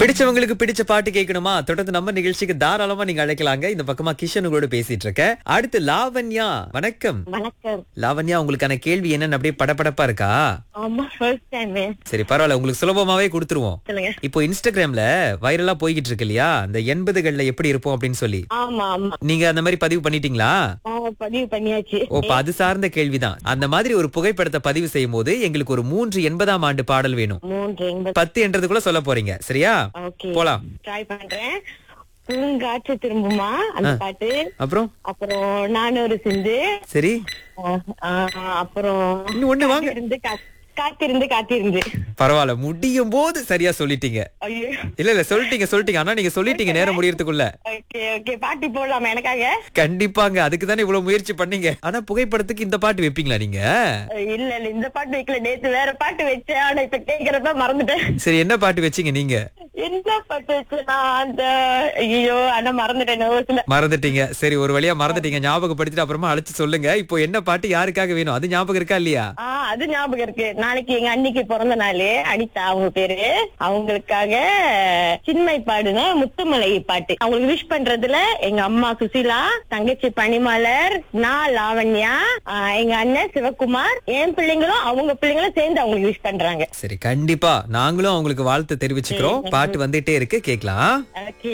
பிடிச்சவங்களுக்கு பிடிச்ச பாட்டு கேட்கணுமா தொடர்ந்து நம்ம நிகழ்ச்சிக்கு தாராளமா நீங்க அழைக்கலாங்க இந்த பக்கமா கிஷன் உங்களோட பேசிட்டு இருக்க அடுத்து லாவண்யா வணக்கம் வணக்கம் லாவண்யா உங்களுக்கான கேள்வி என்னன்னு அப்படியே படபடப்பா இருக்கா ஆமா ஃபர்ஸ்ட் டைம் சரி பரவாயில்ல உங்களுக்கு சுலபமாவே கொடுத்துருவோம் சொல்லுங்க இப்போ இன்ஸ்டாகிராம்ல வைரலா போய்கிட்டு இருக்கு இல்லையா இந்த எண்பதுகள்ல எப்படி இருப்போம் அப்படின்னு சொல்லி ஆமா ஆமா நீங்க அந்த மாதிரி பதிவு பண்ணிட்டீங்களா ஆ, பதிவு பண்ணியாச்சு ஓ இப்ப அது சார்ந்த கேள்விதான் அந்த மாதிரி ஒரு புகைப்படத்தை பதிவு செய்யும் போது எங்களுக்கு ஒரு மூன்று எண்பதாம் ஆண்டு பாடல் வேணும் மூன்று எண்பது பத்து என்றதுக்குள்ள சொல்ல போறீங்க சரியா ஓகே போலாம் ட்ரை பண்றேன் பூங்காற்று திரும்புமா அந்த பாட்டு அப்புறம் அப்புறம் நான் ஒரு சிந்து சரி ஆ, ஆ, அப்புறம் இன்னும் ஒண்ணு வாங்க காத்திருந்து கா- காத்திருந்து காத்திருந்து பரவாயில்ல முடியும் போது சரியா சொல்லிட்டீங்க ஐயோ இல்ல இல்ல சொல்லிட்டீங்க சொல்லிட்டீங்க ஆனா நீங்க சொல்லிட்டீங்க நேரம் முடியறதுக்குள்ள ஓகே ஓகே பாட்டி போடலாமா எனக்காக கண்டிப்பாங்க அதுக்கு தானே இவ்வளவு முயற்சி பண்ணீங்க ஆனா புகைப்படத்துக்கு இந்த பாட்டு வைப்பீங்களா நீங்க இல்ல இல்ல இந்த பாட்டு வைக்கல நேத்து வேற பாட்டு வச்சேன் ஆனா இப்ப கேக்குறப்ப மறந்துட்டேன் சரி என்ன பாட்டு வச்சீங்க நீங்க என்ன பாட்டு வச்சேன்னா அந்த ஐயோ ஆனா மறந்துட்டேன் நர்வஸ்ல மறந்துட்டீங்க சரி ஒரு வழியா மறந்துட்டீங்க ஞாபகப்படுத்திட்டு அப்புறமா அழைச்சு சொல்லுங்க இப்போ என்ன பாட்டு யாருக்காக வேணும் அது ஞாபகம் இருக்கா இல்லையா ஆ அது ஞாபகம் இருக்கு நாளைக்கு எங்க அன்னிக்கு பிறந்த நாள் அனிதா அவங்க பேரு அவங்களுக்காக சின்மை பாடுன முத்துமலை பாட்டு அவங்களுக்கு விஷ் பண்றதுல எங்க அம்மா சுசிலா தங்கச்சி பனிமலர் நான் லாவண்யா ஆ, எங்க அண்ணன் சிவகுமார் என் பிள்ளைங்களும் அவங்க பிள்ளைங்களும் சேர்ந்து அவங்களுக்கு விஷ் பண்றாங்க சரி கண்டிப்பா நாங்களும் அவங்களுக்கு வாழ்த்து தெரிவிச்சுக்கிறோம் பாட்டு வந்துட்டே இருக்கு கேக்கலாம் ஓகே